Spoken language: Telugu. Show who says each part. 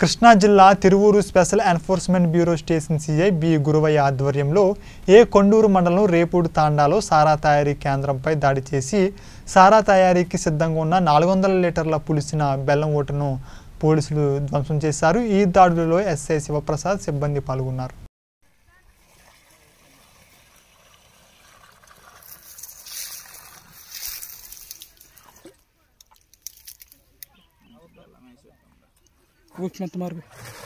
Speaker 1: కృష్ణా జిల్లా Tiruvuru special enforcement bureau station CI B Guruvaiah ఆధ్వర్యంలో ఏ కొండూరు మండలం రేపూడు తాండాలో సారా తయారీ కేంద్రంపై దాడి చేసి సారా తయారీకి సిద్ధంగా ఉన్న నాలుగు వందల లీటర్ల పులిసిన బెల్లం ఓటును పోలీసులు ధ్వంసం చేశారు ఈ దాడులలో ఎస్ఐ శివప్రసాద్ సిబ్బంది పాల్గొన్నారు
Speaker 2: वो मत मार